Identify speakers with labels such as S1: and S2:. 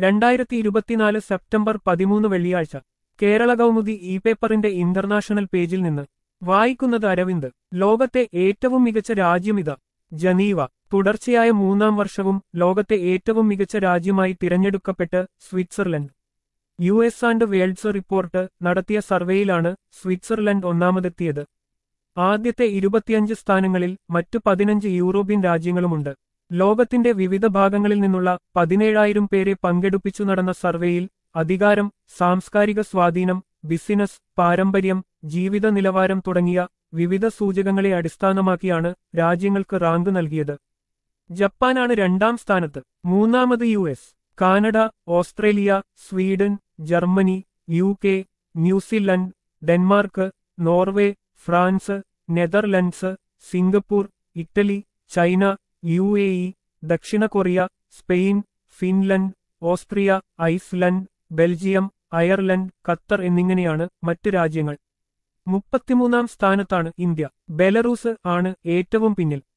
S1: രണ്ടായിരത്തി ഇരുപത്തിനാല് സെപ്റ്റംബർ പതിമൂന്ന് വെള്ളിയാഴ്ച കേരള കൗമുദി ഇ പേപ്പറിന്റെ ഇന്റർനാഷണൽ പേജിൽ നിന്ന് വായിക്കുന്നത് അരവിന്ദ് ലോകത്തെ ഏറ്റവും മികച്ച രാജ്യമിത ജനീവ തുടർച്ചയായ മൂന്നാം വർഷവും ലോകത്തെ ഏറ്റവും മികച്ച രാജ്യമായി തിരഞ്ഞെടുക്കപ്പെട്ട് Switzerland U S and world's report നടത്തിയ സർവേയിലാണ് സ്വിറ്റ്സർലൻഡ് ഒന്നാമതെത്തിയത് ആദ്യത്തെ ഇരുപത്തിയഞ്ച് സ്ഥാനങ്ങളിൽ മറ്റു പതിനഞ്ച് യൂറോപ്യൻ രാജ്യങ്ങളുമുണ്ട് ലോകത്തിന്റെ വിവിധ ഭാഗങ്ങളിൽ നിന്നുള്ള പതിനേഴായിരം പേരെ പങ്കെടുപ്പിച്ചു നടന്ന സർവേയിൽ അധികാരം സാംസ്കാരിക സ്വാധീനം ബിസിനസ് പാരമ്പര്യം ജീവിത നിലവാരം തുടങ്ങിയ വിവിധ സൂചകങ്ങളെ അടിസ്ഥാനമാക്കിയാണ് രാജ്യങ്ങൾക്ക് റാങ്ക് നൽകിയത് ജപ്പാനാണ് രണ്ടാം സ്ഥാനത്ത് മൂന്നാമത് U S Canada Australia Sweden Germany U K New Zealand Denmark Norway France Netherlands Singapore Italy China U A E ദക്ഷിണ Korea Spain Finland Austria Iceland Belgium Ireland Qatar എന്നിങ്ങനെയാണ് മറ്റ് രാജ്യങ്ങൾ മുപ്പത്തിമൂന്നാം സ്ഥാനത്താണ് ഇന്ത്യ ബെലറൂസ് ആണ് ഏറ്റവും പിന്നിൽ